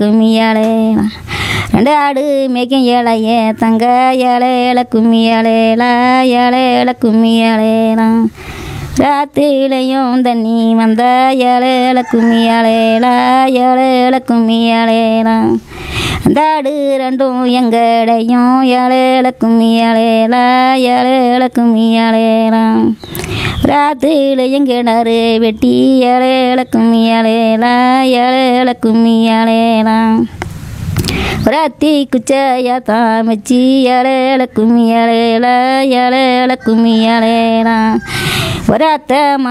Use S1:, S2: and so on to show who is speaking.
S1: கும்மியாலேலாம் ரெண்டு ஆடு மேய்க்கும் ஏழையே தங்க ஏழை ஏழை கும்மியாலேலா ஏழை ஏழை கும்மியாலேலாம் ராத்திரிலையும் தண்ணி வந்த ஏழை ஏழை கும்மியாலேலா ஏழை ஏழை கும்மியாலேலாம் அந்த ஆடு ரெண்டும் எங்கடையும் ஏழை ஏழை கும்மியாலேலா ஏழை ஏழை கும்மியாலேலாம் ராத்திரில எங்கிணறு வெட்டி ஏழை ஏழை கும்மியாலேலா ஏழை ஏழை கும்மியாலேலாம் ராத்தி குச்சையா தாமச்சி ஏழை ஏழை கும்மியாலேலா ஏழை ஏழை கும்மியாலேலாம் ஒரு அத்தை